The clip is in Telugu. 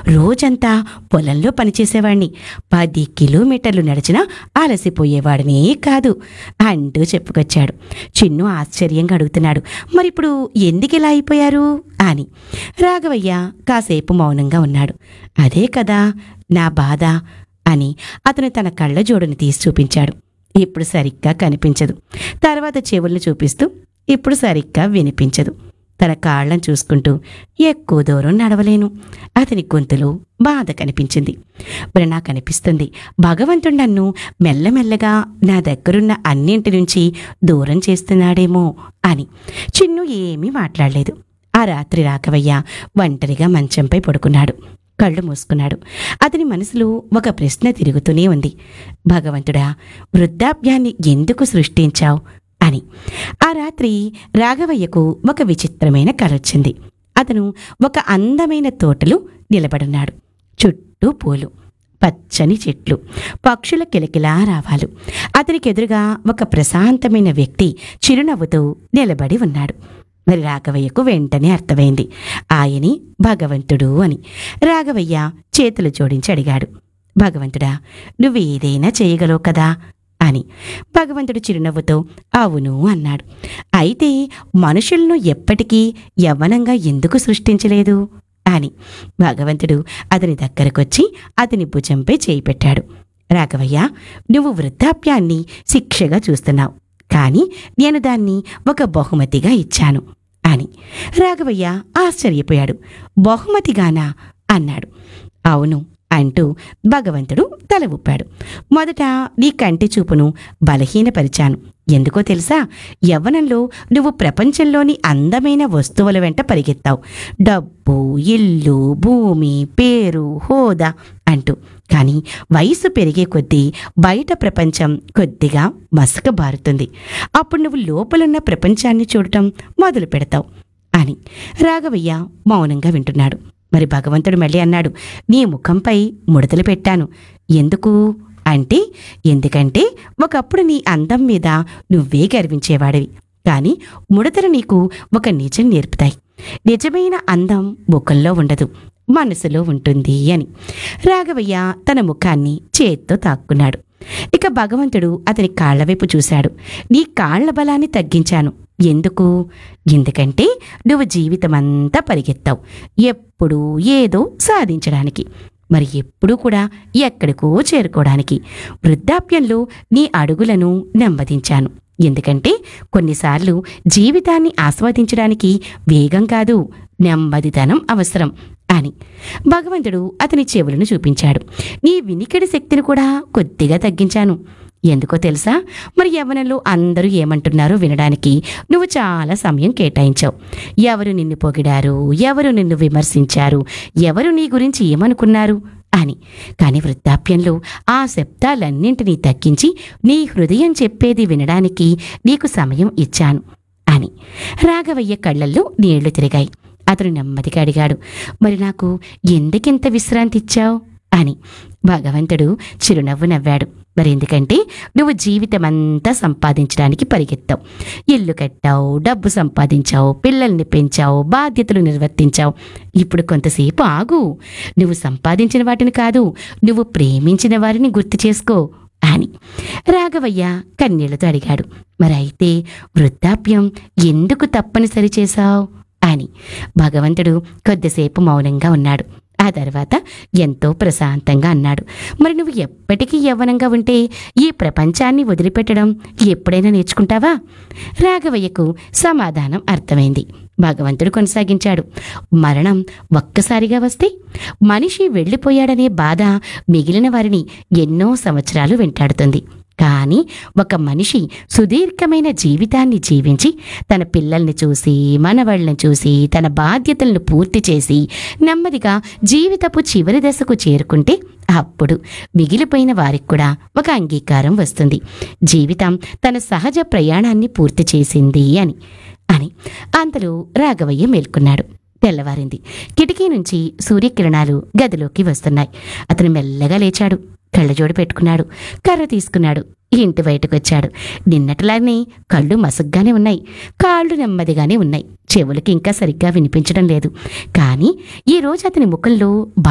రోజంతా పొలంలో పనిచేసేవాణ్ణి పది కిలోమీటర్లు నడిచినా అలసిపోయేవాడినే కాదు అంటూ చెప్పుకొచ్చాడు చిన్ను ఆశ్చర్యంగా అడుగుతున్నాడు మరిప్పుడు ఎందుకు ఇలా అయిపోయారు అని రాఘవయ్య కాసేపు మౌనంగా ఉన్నాడు అదే కదా నా బాధ అని అతను తన కళ్ళ జోడుని తీసి చూపించాడు ఇప్పుడు సరిగ్గా కనిపించదు తర్వాత చెవుల్ని చూపిస్తూ ఇప్పుడు సరిగ్గా వినిపించదు తన కాళ్ళను చూసుకుంటూ ఎక్కువ దూరం నడవలేను అతని గొంతులో బాధ కనిపించింది మరి నాకు అనిపిస్తుంది భగవంతుడు నన్ను మెల్లమెల్లగా నా దగ్గరున్న అన్నింటి నుంచి దూరం చేస్తున్నాడేమో అని చిన్ను ఏమీ మాట్లాడలేదు ఆ రాత్రి రాకవయ్య ఒంటరిగా మంచంపై పడుకున్నాడు కళ్ళు మూసుకున్నాడు అతని మనసులో ఒక ప్రశ్న తిరుగుతూనే ఉంది భగవంతుడా వృద్ధాప్యాన్ని ఎందుకు సృష్టించావు అని ఆ రాత్రి రాఘవయ్యకు ఒక విచిత్రమైన కలొచ్చింది అతను ఒక అందమైన తోటలో నిలబడున్నాడు చుట్టూ పూలు పచ్చని చెట్లు పక్షుల కిలకిలా రావాలు అతనికి ఎదురుగా ఒక ప్రశాంతమైన వ్యక్తి చిరునవ్వుతో నిలబడి ఉన్నాడు మరి రాఘవయ్యకు వెంటనే అర్థమైంది ఆయని భగవంతుడు అని రాఘవయ్య చేతులు జోడించి అడిగాడు భగవంతుడా నువ్వు ఏదైనా చేయగలవు కదా అని భగవంతుడు చిరునవ్వుతో అవును అన్నాడు అయితే మనుషులను ఎప్పటికీ యవ్వనంగా ఎందుకు సృష్టించలేదు అని భగవంతుడు అతని దగ్గరకొచ్చి అతని భుజంపై చేయి పెట్టాడు రాఘవయ్య నువ్వు వృద్ధాప్యాన్ని శిక్షగా చూస్తున్నావు కానీ నేను దాన్ని ఒక బహుమతిగా ఇచ్చాను అని రాఘవయ్య ఆశ్చర్యపోయాడు బహుమతిగానా అన్నాడు అవును అంటూ భగవంతుడు తల ఊపాడు మొదట నీ కంటి చూపును బలహీనపరిచాను ఎందుకో తెలుసా యవ్వనంలో నువ్వు ప్రపంచంలోని అందమైన వస్తువుల వెంట పరిగెత్తావు డబ్బు ఇల్లు భూమి పేరు హోదా అంటూ కానీ వయసు పెరిగే కొద్దీ బయట ప్రపంచం కొద్దిగా మసకబారుతుంది అప్పుడు నువ్వు లోపలున్న ప్రపంచాన్ని చూడటం మొదలు పెడతావు అని రాఘవయ్య మౌనంగా వింటున్నాడు మరి భగవంతుడు మళ్ళీ అన్నాడు నీ ముఖంపై ముడతలు పెట్టాను ఎందుకు అంటే ఎందుకంటే ఒకప్పుడు నీ అందం మీద నువ్వే గర్వించేవాడివి కానీ ముడతలు నీకు ఒక నిజం నేర్పుతాయి నిజమైన అందం ముఖంలో ఉండదు మనసులో ఉంటుంది అని రాఘవయ్య తన ముఖాన్ని చేత్తో తాక్కున్నాడు ఇక భగవంతుడు అతని కాళ్ల వైపు చూశాడు నీ కాళ్ల బలాన్ని తగ్గించాను ఎందుకు ఎందుకంటే నువ్వు జీవితమంతా పరిగెత్తావు ఎప్పుడూ ఏదో సాధించడానికి మరి ఎప్పుడూ కూడా ఎక్కడికో చేరుకోవడానికి వృద్ధాప్యంలో నీ అడుగులను నెమ్మదించాను ఎందుకంటే కొన్నిసార్లు జీవితాన్ని ఆస్వాదించడానికి వేగం కాదు నెమ్మదితనం అవసరం అని భగవంతుడు అతని చెవులను చూపించాడు నీ వినికిడి శక్తిని కూడా కొద్దిగా తగ్గించాను ఎందుకో తెలుసా మరి యవ్వనంలో అందరూ ఏమంటున్నారో వినడానికి నువ్వు చాలా సమయం కేటాయించావు ఎవరు నిన్ను పొగిడారు ఎవరు నిన్ను విమర్శించారు ఎవరు నీ గురించి ఏమనుకున్నారు అని కానీ వృద్ధాప్యంలో ఆ శబ్దాలన్నింటినీ తగ్గించి నీ హృదయం చెప్పేది వినడానికి నీకు సమయం ఇచ్చాను అని రాఘవయ్య కళ్ళల్లో నీళ్లు తిరిగాయి అతను నెమ్మదిగా అడిగాడు మరి నాకు ఎందుకింత విశ్రాంతి ఇచ్చావు అని భగవంతుడు చిరునవ్వు నవ్వాడు మరి ఎందుకంటే నువ్వు జీవితమంతా సంపాదించడానికి పరిగెత్తావు ఇల్లు కట్టావు డబ్బు సంపాదించావు పిల్లల్ని పెంచావు బాధ్యతలు నిర్వర్తించావు ఇప్పుడు కొంతసేపు ఆగు నువ్వు సంపాదించిన వాటిని కాదు నువ్వు ప్రేమించిన వారిని గుర్తు చేసుకో అని రాఘవయ్య కన్నీళ్లతో అడిగాడు మరి అయితే వృద్ధాప్యం ఎందుకు తప్పనిసరి చేశావు అని భగవంతుడు కొద్దిసేపు మౌనంగా ఉన్నాడు ఆ తర్వాత ఎంతో ప్రశాంతంగా అన్నాడు మరి నువ్వు ఎప్పటికీ యవ్వనంగా ఉంటే ఈ ప్రపంచాన్ని వదిలిపెట్టడం ఎప్పుడైనా నేర్చుకుంటావా రాఘవయ్యకు సమాధానం అర్థమైంది భగవంతుడు కొనసాగించాడు మరణం ఒక్కసారిగా వస్తే మనిషి వెళ్ళిపోయాడనే బాధ మిగిలిన వారిని ఎన్నో సంవత్సరాలు వెంటాడుతుంది కానీ ఒక మనిషి సుదీర్ఘమైన జీవితాన్ని జీవించి తన పిల్లల్ని చూసి మనవాళ్ళని చూసి తన బాధ్యతలను పూర్తి చేసి నెమ్మదిగా జీవితపు చివరి దశకు చేరుకుంటే అప్పుడు మిగిలిపోయిన వారికి కూడా ఒక అంగీకారం వస్తుంది జీవితం తన సహజ ప్రయాణాన్ని పూర్తి చేసింది అని అని అంతలో రాఘవయ్య మేల్కొన్నాడు తెల్లవారింది కిటికీ నుంచి సూర్యకిరణాలు గదిలోకి వస్తున్నాయి అతను మెల్లగా లేచాడు కళ్ళజోడు పెట్టుకున్నాడు కర్ర తీసుకున్నాడు ఇంటి బయటకు వచ్చాడు నిన్నటిలానే కళ్ళు మసగ్గానే ఉన్నాయి కాళ్ళు నెమ్మదిగానే ఉన్నాయి చెవులకి ఇంకా సరిగ్గా వినిపించడం లేదు కానీ ఈ రోజు అతని ముఖంలో